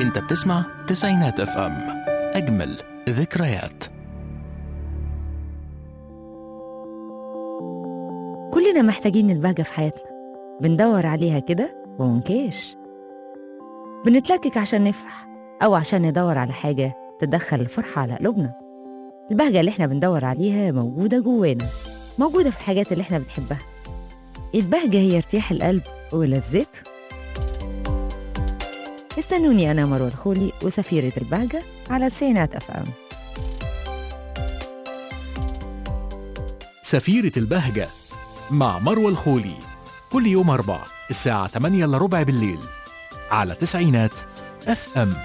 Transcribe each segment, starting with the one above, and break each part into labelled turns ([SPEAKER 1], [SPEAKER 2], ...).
[SPEAKER 1] انت بتسمع تسعينات اف ام اجمل ذكريات
[SPEAKER 2] كلنا محتاجين البهجة في حياتنا بندور عليها كده ومنكاش بنتلكك عشان نفرح أو عشان ندور على حاجة تدخل الفرحة على قلوبنا البهجة اللي احنا بندور عليها موجودة جوانا موجودة في الحاجات اللي احنا بنحبها البهجة هي ارتياح القلب ولذته استنوني أنا مروة الخولي وسفيرة البهجة على تسعينات أف أم
[SPEAKER 1] سفيرة البهجة مع مروة الخولي كل يوم أربع الساعة 8 إلا ربع بالليل على تسعينات اف ام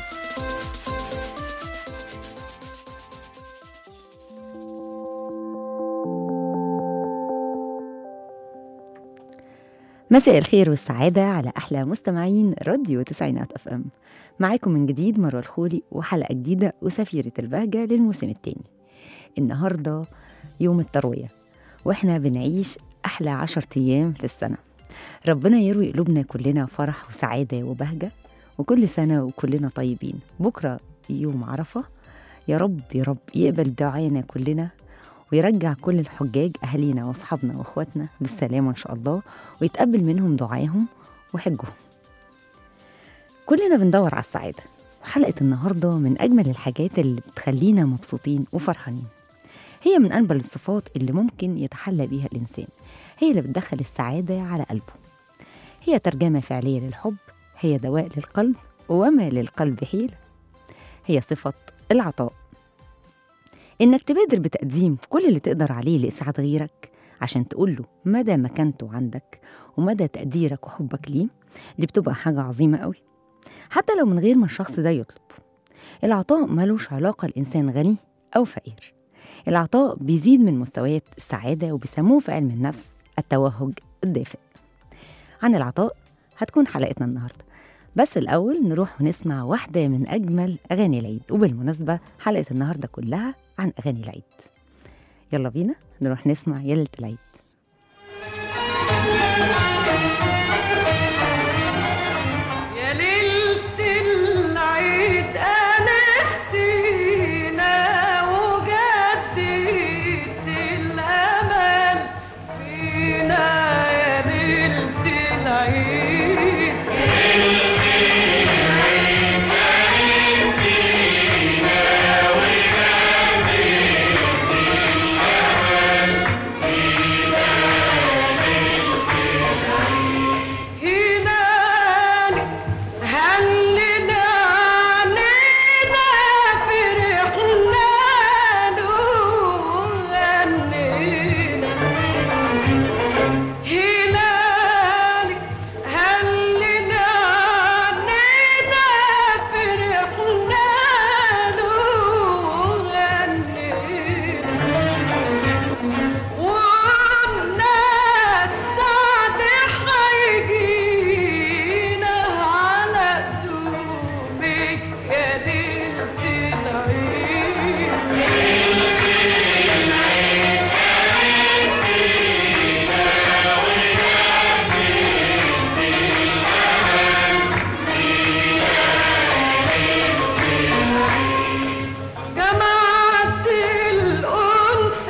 [SPEAKER 2] مساء الخير والسعادة على أحلى مستمعين راديو تسعينات أف أم معاكم من جديد مروة الخولي وحلقة جديدة وسفيرة البهجة للموسم التاني النهاردة يوم التروية وإحنا بنعيش أحلى عشر أيام في السنة ربنا يروي قلوبنا كلنا فرح وسعادة وبهجة وكل سنة وكلنا طيبين بكرة يوم عرفة يا رب يا رب يقبل دعانا كلنا ويرجع كل الحجاج أهالينا وأصحابنا وأخواتنا بالسلامة إن شاء الله ويتقبل منهم دعاهم وحجهم كلنا بندور على السعادة وحلقة النهاردة من أجمل الحاجات اللي بتخلينا مبسوطين وفرحانين هي من أنبل الصفات اللي ممكن يتحلى بيها الإنسان هي اللي بتدخل السعادة على قلبه هي ترجمة فعلية للحب هي دواء للقلب وما للقلب حيلة هي صفة العطاء إنك تبادر بتقديم كل اللي تقدر عليه لإسعاد غيرك عشان تقوله مدى مكانته عندك ومدى تقديرك وحبك ليه دي بتبقى حاجة عظيمة قوي حتى لو من غير ما الشخص ده يطلب العطاء ملوش علاقة الإنسان غني أو فقير العطاء بيزيد من مستويات السعادة وبيسموه في علم النفس التوهج الدافئ عن العطاء هتكون حلقتنا النهاردة بس الأول نروح ونسمع واحدة من أجمل أغاني العيد وبالمناسبة حلقة النهاردة كلها عن أغاني العيد يلا بينا نروح نسمع يا ليلة العيد
[SPEAKER 3] يا ليلة العيد أنستينا وجددت الأمل فينا يا ليلة العيد هنالك هلنا عنينا فرحنا له غنينا هنالك هلنا عنينا فرحنا له غنينا والناس سعد حيجينا على دوبك يا ليلة العيد جمعت الأنس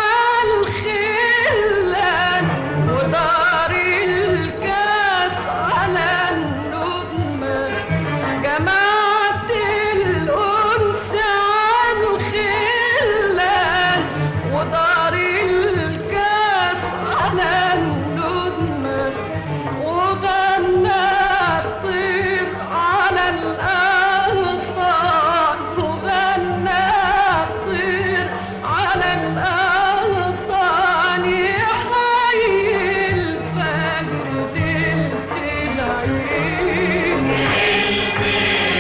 [SPEAKER 3] عالخلان ودار الكاس على النجمة جمعت الأنس عالخلان ودار الكاس على النجمة وغنى الطير على الأغصان وغنى الطير على الأغصان يحيي الفجر ليلة العيد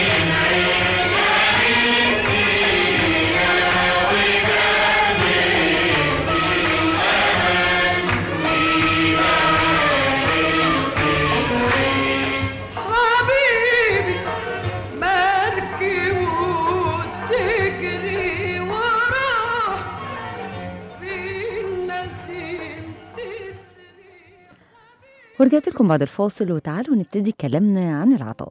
[SPEAKER 3] حبيبي مركب وتجري وراح في النسيم تسري
[SPEAKER 2] ورجعت لكم بعد الفاصل وتعالوا نبتدي كلامنا عن العطاء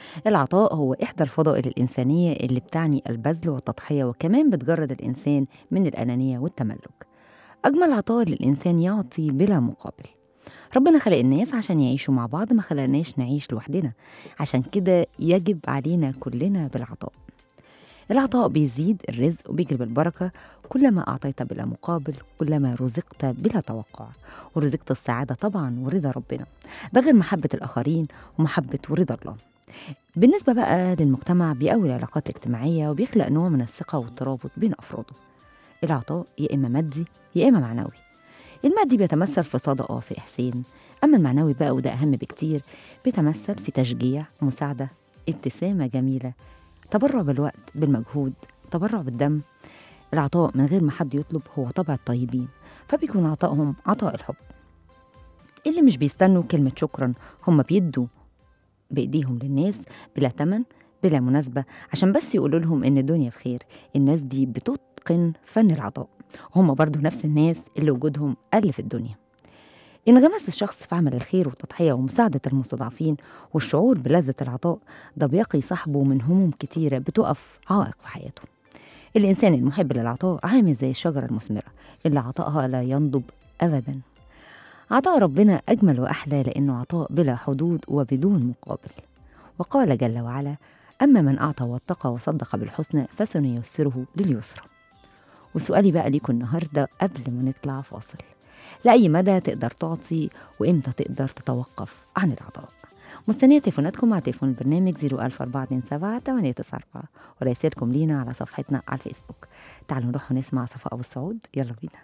[SPEAKER 2] العطاء هو إحدى الفضائل الإنسانية اللي بتعني البذل والتضحية وكمان بتجرد الإنسان من الأنانية والتملك أجمل عطاء للإنسان يعطي بلا مقابل ربنا خلق الناس عشان يعيشوا مع بعض ما خلقناش نعيش لوحدنا عشان كده يجب علينا كلنا بالعطاء العطاء بيزيد الرزق وبيجلب البركة كلما أعطيت بلا مقابل كلما رزقت بلا توقع ورزقت السعادة طبعا ورضا ربنا ده غير محبة الآخرين ومحبة ورضا الله بالنسبة بقى للمجتمع بيقوي العلاقات الاجتماعية وبيخلق نوع من الثقة والترابط بين أفراده العطاء يا إما مادي يا إما معنوي المادي بيتمثل في صدقة في إحسان أما المعنوي بقى وده أهم بكتير بيتمثل في تشجيع مساعدة ابتسامة جميلة تبرع بالوقت بالمجهود تبرع بالدم العطاء من غير ما حد يطلب هو طبع الطيبين فبيكون عطائهم عطاء الحب اللي مش بيستنوا كلمة شكرا هم بيدوا بإيديهم للناس بلا تمن بلا مناسبة عشان بس يقولوا لهم إن الدنيا بخير الناس دي بتتقن فن العطاء هم برضو نفس الناس اللي وجودهم قل في الدنيا انغمس الشخص في عمل الخير والتضحية ومساعدة المستضعفين والشعور بلذة العطاء ده بيقي صاحبه من هموم كتيرة بتقف عائق في حياته الإنسان المحب للعطاء عامل زي الشجرة المثمرة اللي عطائها لا ينضب أبدا عطاء ربنا أجمل وأحلى لأنه عطاء بلا حدود وبدون مقابل وقال جل وعلا أما من أعطى واتقى وصدق بالحسنى فسنيسره لليسرى وسؤالي بقى ليكم النهاردة قبل ما نطلع فاصل لأي مدى تقدر تعطي وإمتى تقدر تتوقف عن العطاء مستنية تليفوناتكم على تليفون البرنامج 01427 894 ورسائلكم لينا على صفحتنا على الفيسبوك تعالوا نروح ونسمع صفاء أبو السعود يلا بينا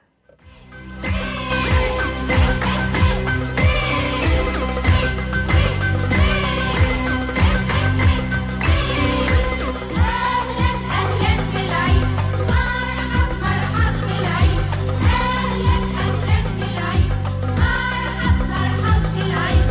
[SPEAKER 4] أهلا أهلا بالعيد مرحب مرحب بالعيد أهلا أهلا بالعيد مرحب مرحب بالعيد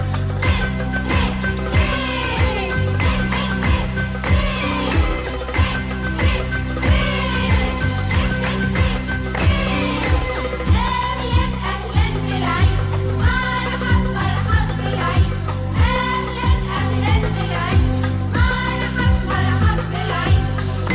[SPEAKER 4] أهلا أهلا بالعيد مرحب مرحب بالعيد أهلا أهلا بالعيد مرحب مرحب بالعيد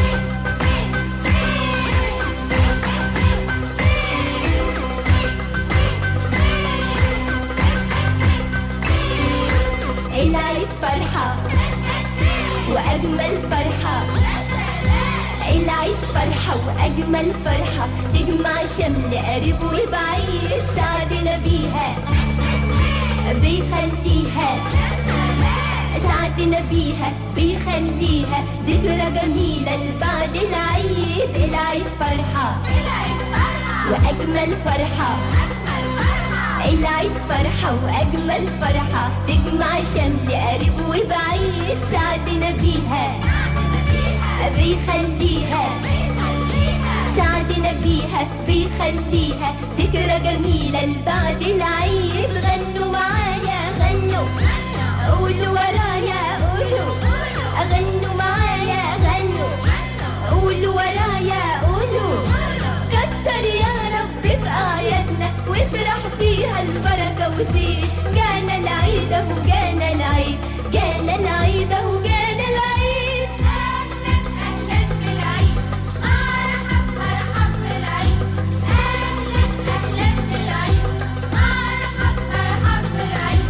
[SPEAKER 4] العيد فرحة وأجمل فرحة العيد فرحة وأجمل فرحة تجمع شمل قريب وبعيد سعدنا بيها بيخليها سعدنا بيها بيخليها ذكرى جميلة لبعد العيد العيد فرحة وأجمل فرحة العيد فرحة وأجمل فرحة تجمع شمل قريب وبعيد سعدنا بيها بيخليها سعدنا بيها بيخليها ذكرى جميلة لبعد العيد غنوا معايا غنوا قولوا ورايا قولوا غنوا معايا غنوا قولوا ورايا قولوا كتر يا رب في أعيادنا واطرح فيها البركة وزيد جانا العيد أهو جانا العيد جانا العيد أهو جانا العيد أهلا أهلا بالعيد مرحب مرحب بالعيد أهلا أهلا بالعيد مرحب مرحب بالعيد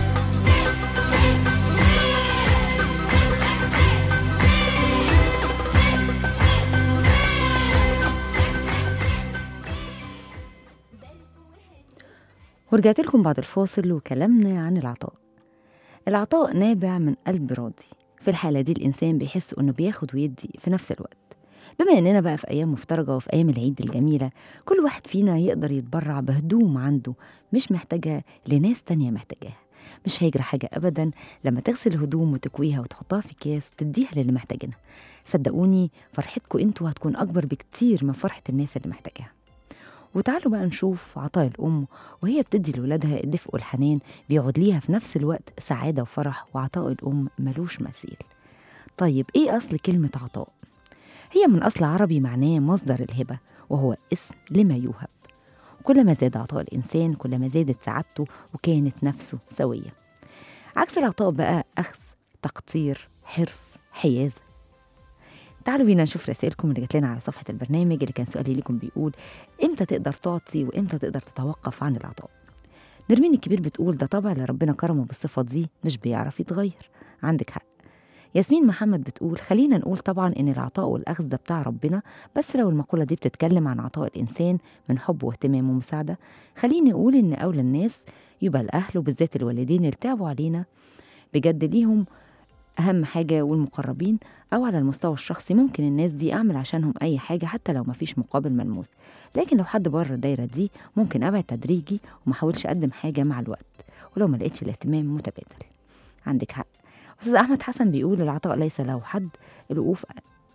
[SPEAKER 2] ورجعت لكم بعد الفاصل وكلامنا عن العطاء العطاء نابع من قلب راضي في الحالة دي الإنسان بيحس إنه بياخد ويدي في نفس الوقت بما إننا بقى في أيام مفترجة وفي أيام العيد الجميلة كل واحد فينا يقدر يتبرع بهدوم عنده مش محتاجة لناس تانية محتاجاها مش هيجرى حاجة أبدا لما تغسل الهدوم وتكويها وتحطها في كيس وتديها للي محتاجينها صدقوني فرحتكم انتوا هتكون أكبر بكتير من فرحة الناس اللي محتاجاها وتعالوا بقى نشوف عطاء الأم وهي بتدي لولادها الدفء والحنان بيعود ليها في نفس الوقت سعادة وفرح وعطاء الأم ملوش مثيل طيب إيه أصل كلمة عطاء؟ هي من أصل عربي معناه مصدر الهبة وهو اسم لما يوهب كلما زاد عطاء الإنسان كلما زادت سعادته وكانت نفسه سوية عكس العطاء بقى أخذ تقطير حرص حيازة تعالوا بينا نشوف رسائلكم اللي جات لنا على صفحة البرنامج اللي كان سؤالي لكم بيقول إمتى تقدر تعطي وإمتى تقدر تتوقف عن العطاء نرمين الكبير بتقول ده طبع اللي ربنا كرمه بالصفة دي مش بيعرف يتغير عندك حق ياسمين محمد بتقول خلينا نقول طبعا ان العطاء والاخذ ده بتاع ربنا بس لو المقوله دي بتتكلم عن عطاء الانسان من حب واهتمام ومساعده خليني اقول ان اولى الناس يبقى الاهل وبالذات الوالدين اللي تعبوا علينا بجد ليهم اهم حاجه والمقربين او على المستوى الشخصي ممكن الناس دي اعمل عشانهم اي حاجه حتى لو مفيش مقابل ملموس لكن لو حد بره الدايره دي ممكن ابعد تدريجي ومحاولش اقدم حاجه مع الوقت ولو ما لقيتش الاهتمام متبادل عندك حق استاذ احمد حسن بيقول العطاء ليس له حد الوقوف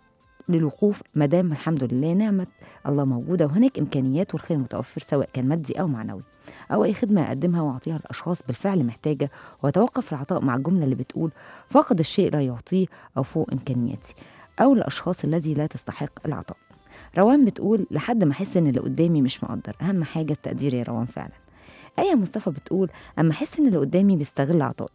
[SPEAKER 2] للوقوف مدام الحمد لله نعمة الله موجودة وهناك إمكانيات والخير متوفر سواء كان مادي أو معنوي أو أي خدمة أقدمها وأعطيها لأشخاص بالفعل محتاجة وأتوقف العطاء مع الجملة اللي بتقول فاقد الشيء لا يعطيه أو فوق إمكانياتي أو الأشخاص الذي لا تستحق العطاء روان بتقول لحد ما أحس إن اللي قدامي مش مقدر أهم حاجة التقدير يا روان فعلا آية مصطفى بتقول أما أحس إن اللي قدامي بيستغل عطائي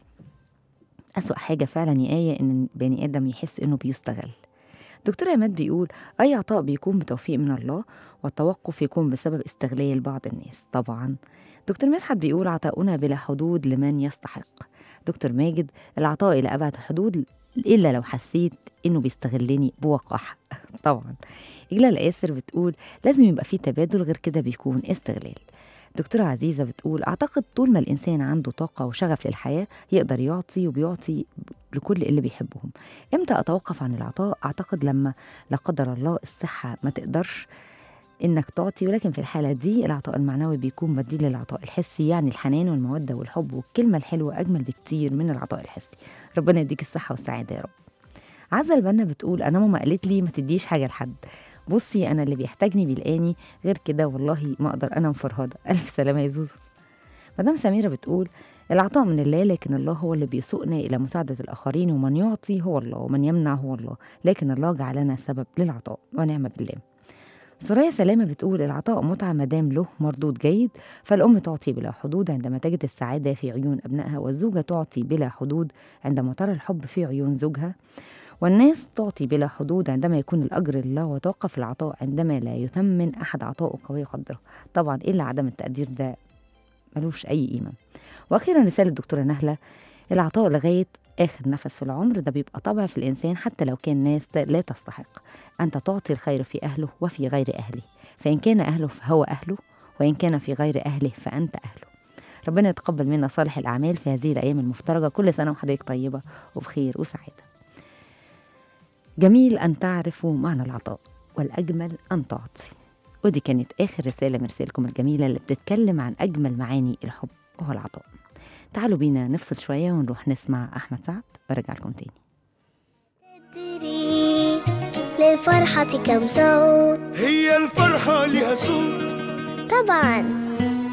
[SPEAKER 2] أسوأ حاجة فعلا يا آية إن البني آدم يحس إنه بيستغل دكتور عماد بيقول أي عطاء بيكون بتوفيق من الله والتوقف يكون بسبب استغلال بعض الناس طبعا دكتور مدحت بيقول عطاؤنا بلا حدود لمن يستحق دكتور ماجد العطاء إلى أبعد الحدود إلا لو حسيت إنه بيستغلني بوقاحة طبعا إجلال آسر بتقول لازم يبقى في تبادل غير كده بيكون استغلال دكتورة عزيزة بتقول أعتقد طول ما الإنسان عنده طاقة وشغف للحياة يقدر يعطي وبيعطي لكل اللي بيحبهم إمتى أتوقف عن العطاء؟ أعتقد لما لا قدر الله الصحة ما تقدرش إنك تعطي ولكن في الحالة دي العطاء المعنوي بيكون بديل للعطاء الحسي يعني الحنان والمودة والحب والكلمة الحلوة أجمل بكتير من العطاء الحسي ربنا يديك الصحة والسعادة يا رب عزة البنا بتقول أنا ماما قالت لي ما تديش حاجة لحد بصي أنا اللي بيحتاجني بيلقاني غير كده والله ما أقدر أنا مفرهدة ألف سلامة يا زوزو مدام سميرة بتقول العطاء من الله لكن الله هو اللي بيسوقنا إلى مساعدة الآخرين ومن يعطي هو الله ومن يمنع هو الله لكن الله جعلنا سبب للعطاء ونعم بالله سوريا سلامة بتقول العطاء متعة مدام له مردود جيد فالأم تعطي بلا حدود عندما تجد السعادة في عيون أبنائها والزوجة تعطي بلا حدود عندما ترى الحب في عيون زوجها والناس تعطي بلا حدود عندما يكون الأجر لله وتوقف العطاء عندما لا يثمن أحد عطاؤه ويقدره طبعا إلا عدم التقدير ده ملوش أي قيمة وأخيرا رسالة الدكتورة نهلة العطاء لغاية آخر نفس في العمر ده بيبقى طبع في الإنسان حتى لو كان ناس لا تستحق أنت تعطي الخير في أهله وفي غير أهله فإن كان أهله فهو أهله وإن كان في غير أهله فأنت أهله ربنا يتقبل منا صالح الأعمال في هذه الأيام المفترجة كل سنة وحضرتك طيبة وبخير وسعادة جميل أن تعرفوا معنى العطاء والأجمل أن تعطي ودي كانت آخر رسالة من رسائلكم الجميلة اللي بتتكلم عن أجمل معاني الحب وهو العطاء تعالوا بينا نفصل شوية ونروح نسمع أحمد سعد وارجع لكم تاني
[SPEAKER 5] تدري للفرحة كم صوت
[SPEAKER 6] هي الفرحة لها صوت
[SPEAKER 5] طبعا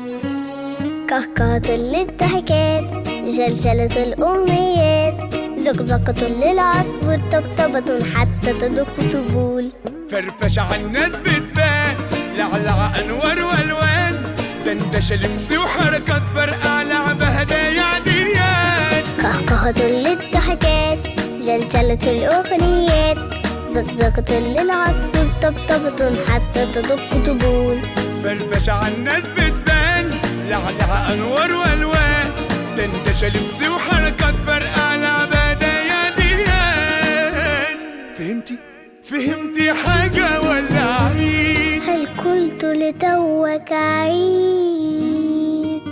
[SPEAKER 5] كهكهة للضحكات جلجلة الأمنيات زقزقة للعصفور طبطبة حتى تدق طبول
[SPEAKER 6] فرفش على الناس بتبان لعلع أنوار وألوان دندشة لبس وحركات فرقع لعبة هدايا عاديات
[SPEAKER 5] كهكهة للضحكات جلجلة الأغنيات زقزقة للعصفور طبطبة حتى تدق طبول
[SPEAKER 6] فرفش على الناس بتبان لعلع أنوار وألوان دندشة لبس وحركات فرقع لعبة هدايا عاديات فهمتي؟ فهمتي حاجة ولا عيد؟
[SPEAKER 5] هل قلت لتوك عيد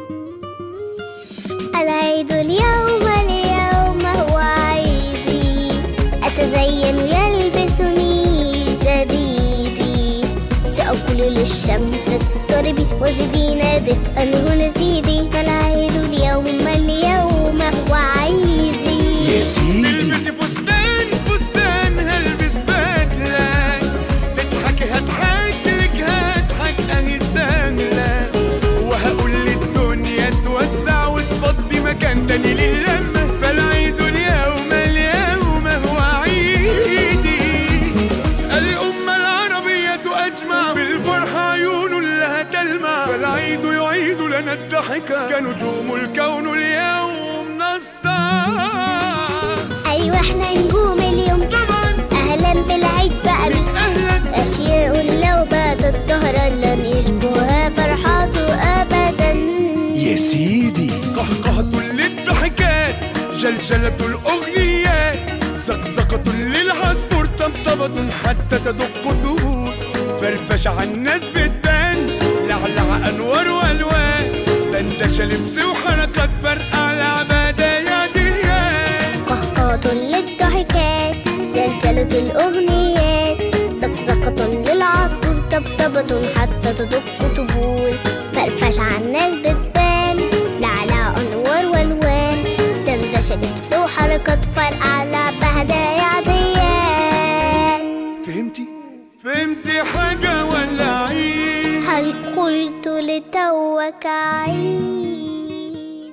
[SPEAKER 5] العيد اليوم اليوم هو عيدي أتزين يلبسني جديدي سأقول للشمس اضطربي وزدينا دفئا هنا زيدي فالعيد اليوم اليوم هو عيدي
[SPEAKER 6] يا سيدي تلبسي فستان فستان هلبس بدلة تضحكي هضحك لك هضحك اهي سهلة وهقول للدنيا توسع وتفضي مكان تاني للمة فالعيد اليوم اليوم هو عيدي الأمة العربية أجمع بالفرحة عيون لها تلمع فالعيد يعيد لنا الضحكة كنجوم الكون اليوم نسطع
[SPEAKER 5] أيوة احنا نجوم
[SPEAKER 6] يا سيدي قهقهة للضحكات جلجلة الأغنيات زقزقة للعصفور طبطبة حتى تدق طهور فرفش على الناس بتبان لعلع أنوار وألوان دندشة لبس وحركات فرقع العبادة يا ديان
[SPEAKER 5] قهقهة للضحكات جلجلة الأغنيات زقزقة للعصفور طبطبة حتى تدق طبول فرفش على الناس بتبان لعلى أنوار والوان دندشة لبس وحركات فرقع لعبة هدايا عاديات
[SPEAKER 6] فهمتي؟ فهمتي حاجة ولا عيد؟
[SPEAKER 5] هل قلت لتوك عيد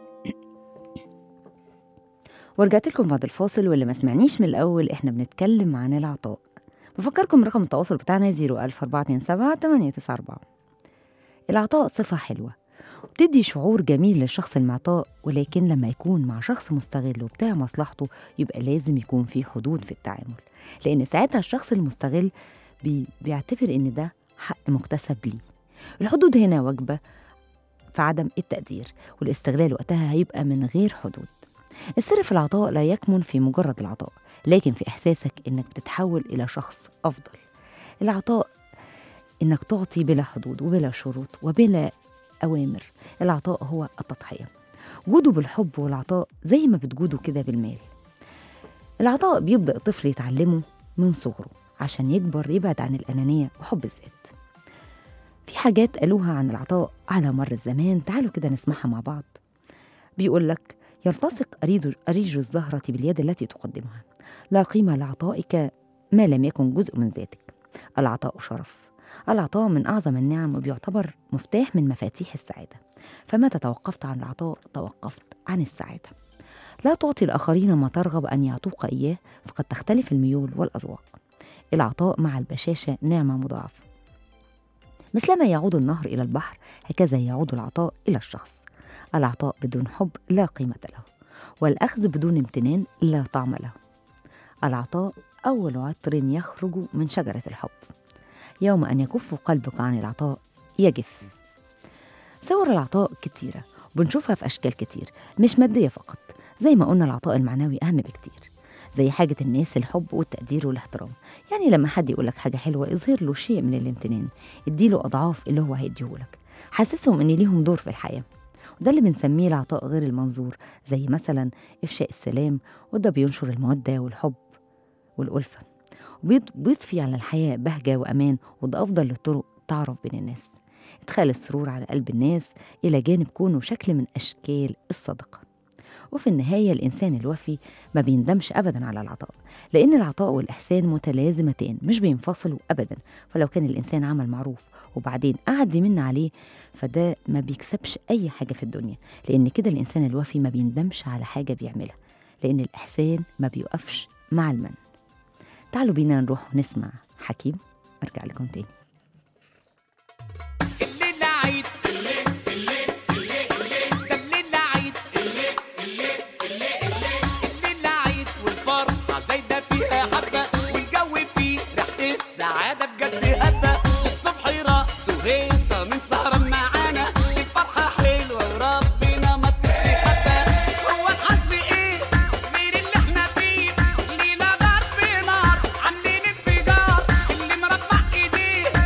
[SPEAKER 2] ورجعت لكم بعد الفاصل واللي ما سمعنيش من الأول إحنا بنتكلم عن العطاء بفكركم رقم التواصل بتاعنا 01427 894 العطاء صفة حلوة وبتدي شعور جميل للشخص المعطاء ولكن لما يكون مع شخص مستغل وبتاع مصلحته يبقى لازم يكون في حدود في التعامل لأن ساعتها الشخص المستغل بي بيعتبر إن ده حق مكتسب ليه الحدود هنا واجبة في عدم التقدير والاستغلال وقتها هيبقى من غير حدود السر في العطاء لا يكمن في مجرد العطاء لكن في إحساسك إنك بتتحول إلى شخص أفضل العطاء إنك تعطي بلا حدود وبلا شروط وبلا أوامر العطاء هو التضحية جوده بالحب والعطاء زي ما بتجوده كده بالمال العطاء بيبدأ الطفل يتعلمه من صغره عشان يكبر يبعد عن الأنانية وحب الذات في حاجات قالوها عن العطاء على مر الزمان تعالوا كده نسمعها مع بعض بيقول لك يلتصق أريج أريج الزهرة باليد التي تقدمها لا قيمة لعطائك ما لم يكن جزء من ذاتك العطاء شرف العطاء من أعظم النعم وبيعتبر مفتاح من مفاتيح السعادة فمتى توقفت عن العطاء توقفت عن السعادة لا تعطي الآخرين ما ترغب أن يعطوك إياه فقد تختلف الميول والأذواق العطاء مع البشاشة نعمة مضاعفة مثلما يعود النهر إلى البحر هكذا يعود العطاء إلى الشخص العطاء بدون حب لا قيمة له والأخذ بدون امتنان لا طعم له العطاء أول عطر يخرج من شجرة الحب يوم أن يكف قلبك عن العطاء يجف صور العطاء كتيرة وبنشوفها في أشكال كتير مش مادية فقط زي ما قلنا العطاء المعنوي أهم بكتير زي حاجة الناس الحب والتقدير والاحترام يعني لما حد يقولك حاجة حلوة اظهر له شيء من الامتنان اديله أضعاف اللي هو هيديهولك حسسهم إن ليهم دور في الحياة وده اللي بنسميه العطاء غير المنظور زي مثلا إفشاء السلام وده بينشر المودة والحب والألفة وبيض- بيضفي على الحياة بهجة وأمان وده أفضل الطرق تعرف بين الناس إدخال السرور على قلب الناس إلى جانب كونه شكل من أشكال الصدقة وفي النهاية الإنسان الوفي ما بيندمش أبدا على العطاء لأن العطاء والإحسان متلازمتين مش بينفصلوا أبدا فلو كان الإنسان عمل معروف وبعدين قعد يمن عليه فده ما بيكسبش أي حاجة في الدنيا لأن كده الإنسان الوفي ما بيندمش على حاجة بيعملها لأن الإحسان ما بيقفش مع المن تعالوا بينا نروح نسمع حكيم أرجع لكم تاني
[SPEAKER 7] الليلة عيد ده الليلة عيد الليلة عيد والفرحة زايدة فيها حبة والجو فيه ريحة السعادة بجد هبة الصبح رقص وهيصة من سهرة معانا الفرحة حلوة وربنا ما تستخبى هو الحظ ايه غير اللي احنا فيه ليلة ضرب نار عاملين انفجار اللي مربع ايديه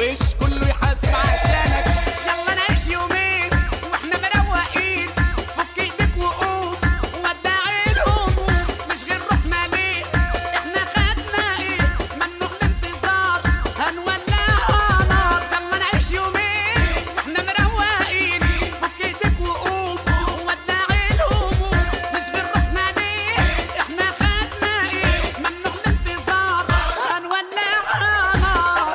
[SPEAKER 7] معلش كله يحاسب عشانك يلا نعيش يومين واحنا مروقين فك ايدك وقوم ودعي الهموم مش غير روحنا ليه احنا خدنا ايه ممنوع الانتظار هنولعها نار يلا نعيش يومين واحنا مروقين فك ايدك وقوم ودعي الهموم مش غير روحنا ليه احنا خدنا ايه ممنوع الانتظار هنولعها نار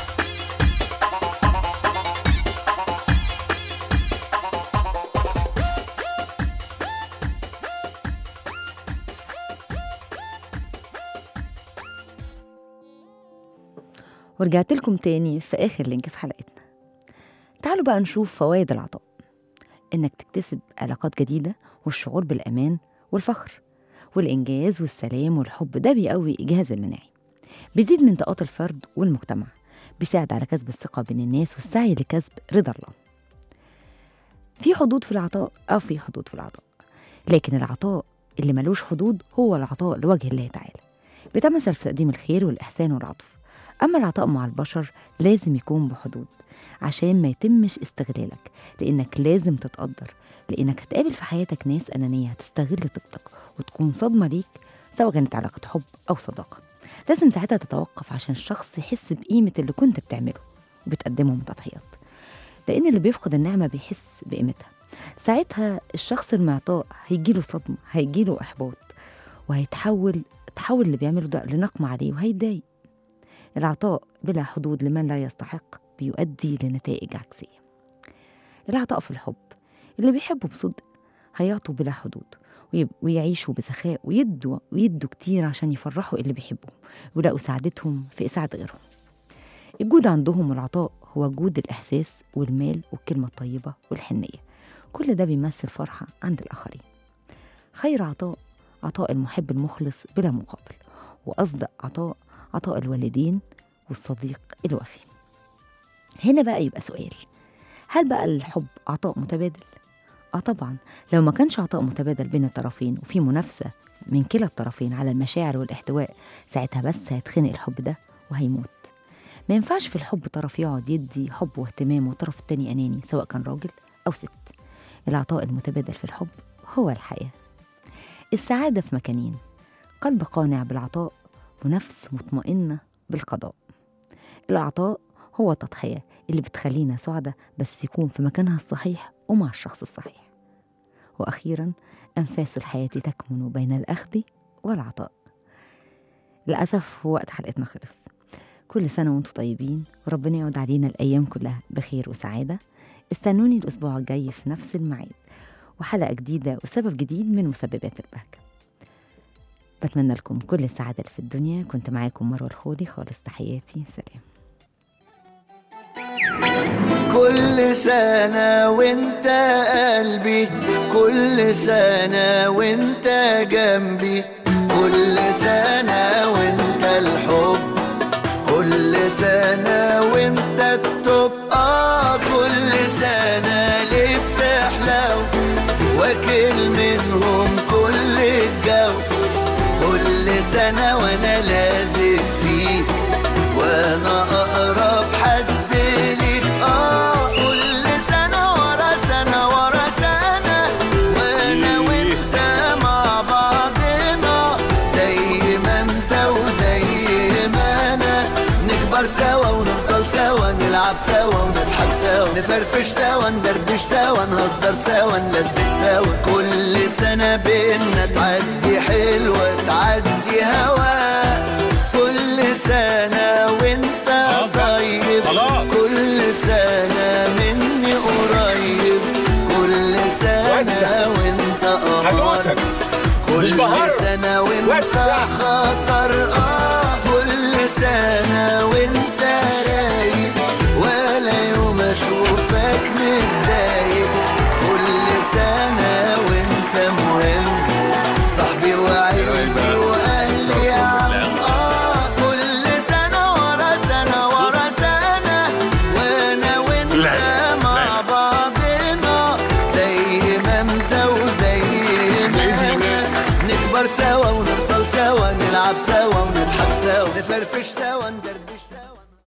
[SPEAKER 2] ورجعت لكم تاني في آخر لينك في حلقتنا تعالوا بقى نشوف فوائد العطاء إنك تكتسب علاقات جديدة والشعور بالأمان والفخر والإنجاز والسلام والحب ده بيقوي الجهاز المناعي بيزيد من طاقات الفرد والمجتمع بيساعد على كسب الثقة بين الناس والسعي لكسب رضا الله في حدود في العطاء أو في حدود في العطاء لكن العطاء اللي ملوش حدود هو العطاء لوجه الله تعالى بيتمثل في تقديم الخير والإحسان والعطف أما العطاء مع البشر لازم يكون بحدود عشان ما يتمش استغلالك لأنك لازم تتقدر لأنك هتقابل في حياتك ناس أنانية هتستغل طيبتك وتكون صدمة ليك سواء كانت علاقة حب أو صداقة لازم ساعتها تتوقف عشان الشخص يحس بقيمة اللي كنت بتعمله وبتقدمه من تضحيات لأن اللي بيفقد النعمة بيحس بقيمتها ساعتها الشخص المعطاء هيجيله صدمة هيجيله إحباط وهيتحول تحول اللي بيعمله ده لنقمة عليه وهيتضايق العطاء بلا حدود لمن لا يستحق بيؤدي لنتائج عكسية العطاء في الحب اللي بيحبوا بصدق هيعطوا بلا حدود ويب- ويعيشوا بسخاء ويدوا ويدوا كتير عشان يفرحوا اللي بيحبوهم ويلاقوا سعادتهم في إسعاد غيرهم الجود عندهم والعطاء هو جود الإحساس والمال والكلمة الطيبة والحنية كل ده بيمثل فرحة عند الآخرين خير عطاء عطاء المحب المخلص بلا مقابل وأصدق عطاء عطاء الوالدين والصديق الوفي هنا بقى يبقى سؤال هل بقى الحب عطاء متبادل؟ اه طبعا لو ما كانش عطاء متبادل بين الطرفين وفي منافسة من كلا الطرفين على المشاعر والاحتواء ساعتها بس هيتخنق الحب ده وهيموت ما ينفعش في الحب طرف يقعد يدي حب واهتمام والطرف التاني أناني سواء كان راجل أو ست العطاء المتبادل في الحب هو الحياة السعادة في مكانين قلب قانع بالعطاء ونفس مطمئنة بالقضاء العطاء هو التضحية اللي بتخلينا سعدة بس يكون في مكانها الصحيح ومع الشخص الصحيح وأخيرا أنفاس الحياة تكمن بين الأخذ والعطاء للأسف وقت حلقتنا خلص كل سنة وانتم طيبين وربنا يعود علينا الأيام كلها بخير وسعادة استنوني الأسبوع الجاي في نفس الميعاد وحلقة جديدة وسبب جديد من مسببات البهجة بتمنى لكم كل السعادة اللي في الدنيا كنت معاكم مروة الخولي خالص تحياتي سلام
[SPEAKER 8] كل سنة وانت قلبي كل سنة وانت جنبي كل سنة وانت الحب كل سنة وانت التوب اه كل سنة ليه بتحلو واكل منهم كل الجو كل سنة وانا لازق فيك وانا اقرب حد ليك اه كل سنة ورا سنة ورا سنة وانا وانت مع بعضنا زي ما انت وزي ما انا نكبر سوا ونفضل سوا نلعب سوا ونضحك سوا نفرفش سوا ندردش سوا نهزر سوا نلذذ سوا كل سنة بينا تعدي حلوة تعدي هوا كل سنة وانت طيب كل سنة مني قريب كل سنة وانت قمر كل سنة وانت خطر اه كل سنة وانت رايق ولا يوم اشوفك متضايق كل سنة وانت مهم صاحبي وعيلتي واهلي يا عم اه كل سنة ورا سنة ورا سنة وانا وانت مع بعضنا زي ما انت وزي ما انا نكبر سوا ونفضل سوا نلعب سوا ونضحك سوا نفرفش سوا ندردش